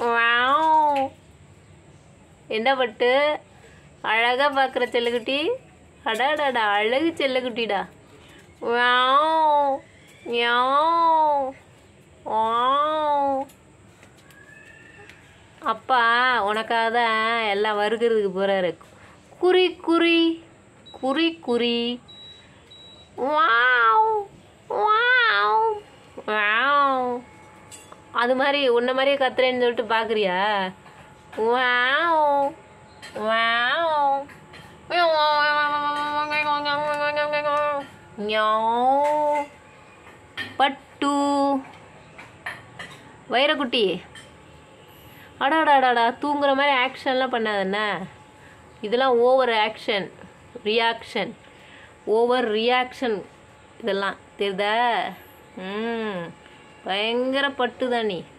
Wow. என்ன பட்டு அழகா பார்க்குற செல்லக்குட்டி அடாடாடா அழகு செல்லக்குட்டிடா வாவ். மியாவ். வாவ். அப்பா உனக்காக தான் எல்லாம் வறுக்கிறதுக்கு போகிறாரு குறி குறி குறி குறி வாவ் வாவ் வாவ் அது மாதிரி உன்ன மாதிரியே கத்துறேன்னு சொல்லிட்டு பார்க்குறியா வாவ் வாவ் மியாவ். பட்டு வைரக்குட்டி அடாடாடாடா தூங்குற மாதிரி ஆக்ஷன்லாம் பண்ணாதண்ணா இதெல்லாம் over action reaction over reaction இதெல்லாம் தெரியுதா ம் பயங்கர பட்டு தான் நீ